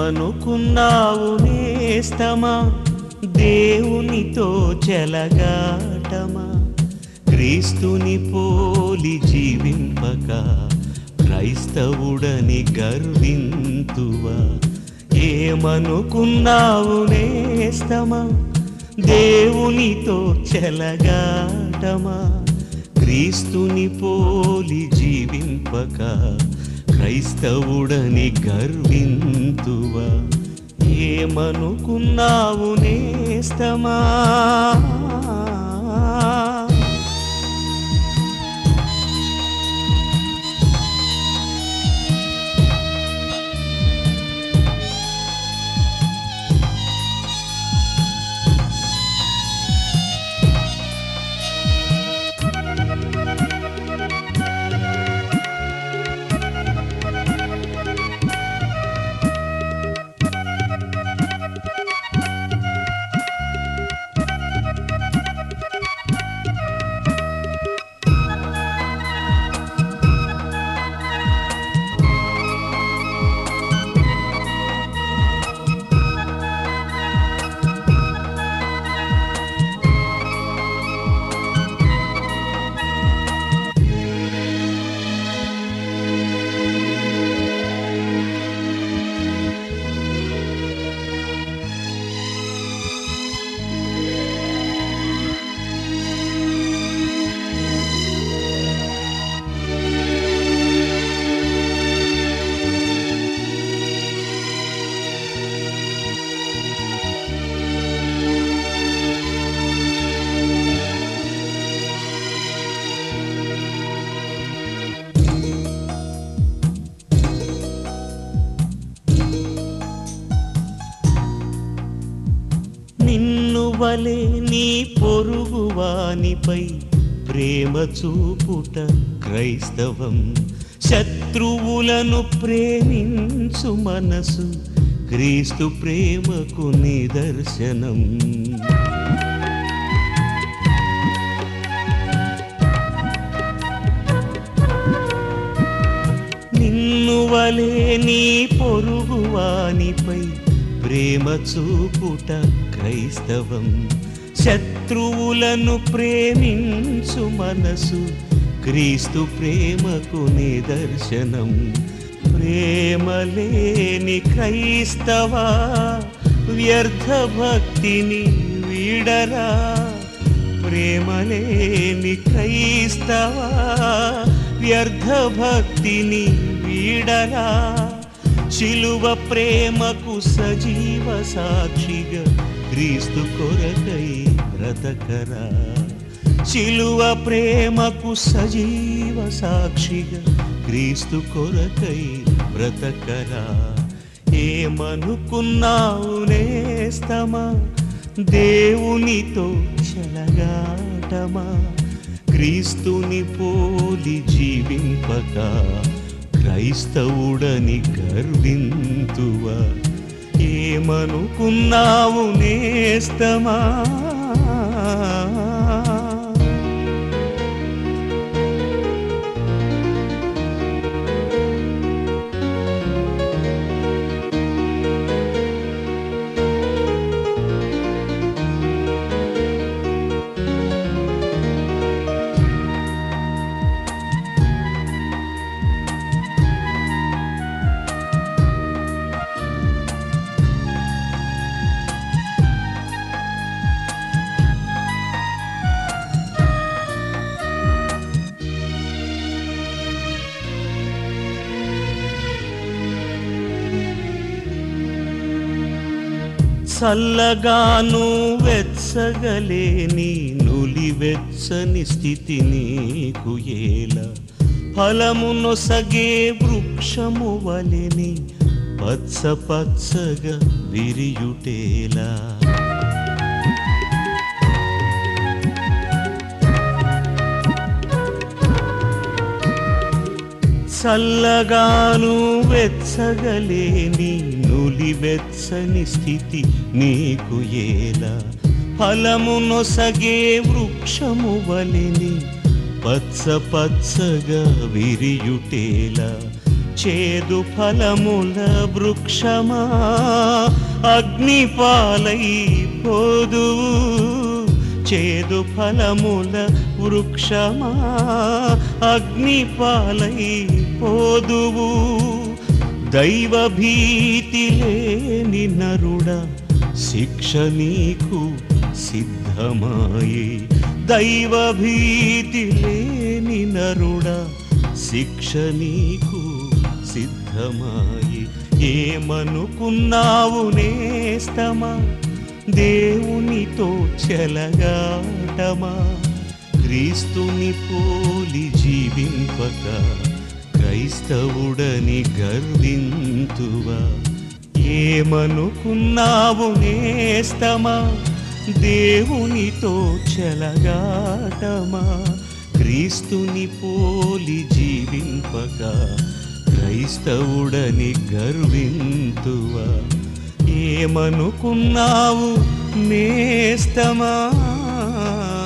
ఏమనుకున్నావు నేస్తమా దేవునితో చెలగాటమా క్రీస్తుని పోలి జీవింపక క్రైస్తవుడని గర్వింతువా ఏమనుకున్నావు నేస్తమా దేవునితో చెలగాటమా క్రీస్తుని పోలి జీవింపక క్రైస్తవుడని గర్వింతువా ఏమనుకున్నావు నేస్తమా నిన్ను వలే నీ పొరుగువానిపై ప్రేమ చూపుట క్రైస్తవం శత్రువులను ప్రేమించు మనసు క్రీస్తు ప్రేమకు నిదర్శనం నిన్ను వలే నీ పొరుగువానిపై ప్రేమ చూపుట క్రైస్తవం శత్రువులను ప్రేమించు మనసు క్రీస్తు ప్రేమకు నిదర్శనం ప్రేమలేని క్రైస్తవా వ్యర్థ భక్తిని వీడరా ప్రేమలేని క్రైస్తవా వ్యర్థ భక్తిని వీడరా శిలువ ప్రేమకు సజీవ సాక్షిగా క్రీస్తు కొరకై బ్రతకరా శిలువ ప్రేమకు సజీవ సాక్షిగా క్రీస్తు కొరకై బ్రతకరా ఏమనుకున్నావు నేస్తమా దేవునితో చెలగాటమా క్రీస్తుని పోలి జీవింపక క్రైస్తవుడని గర్వింతువా ఏమనుకున్నావు నేస్తమా చల్లగాను వెచ్చగలేని నులి వెచ్చని స్థితి నీకు ఏల ఫలమునొసగే వృక్షము వలెని పచ్చ పచ్చగా విరియుటేలా చల్లగాను వెచ్చగలేని నులి వెచ్చని స్థితి నీకు ఏలా ఫలమునొసగే వృక్షము వలెని పచ్చ పచ్చగా విరియుటేలా చేదు ఫలముల వృక్షమా అగ్నిపాలై పోదువు చేదు ఫలముల వృక్షమా అగ్నిపాలై పోదువు దైవ భీతి లేని నరుడా శిక్ష నీకు సిద్ధమాయే దైవ భీతి లేని నరుడా శిక్ష నీకు సిద్ధమాయి ఏమనుకున్నావు నేస్తమా దేవునితో చెలగాటమా క్రీస్తుని పోలి జీవింపక క్రైస్తవుడని గర్వింతువా ఏమనుకున్నావు నేస్తమా దేవునితో చెలగాటమా క్రీస్తుని పోలి జీవింపక క్రైస్తవుడని గర్వింతువా ఏమనుకున్నావు నేస్తమా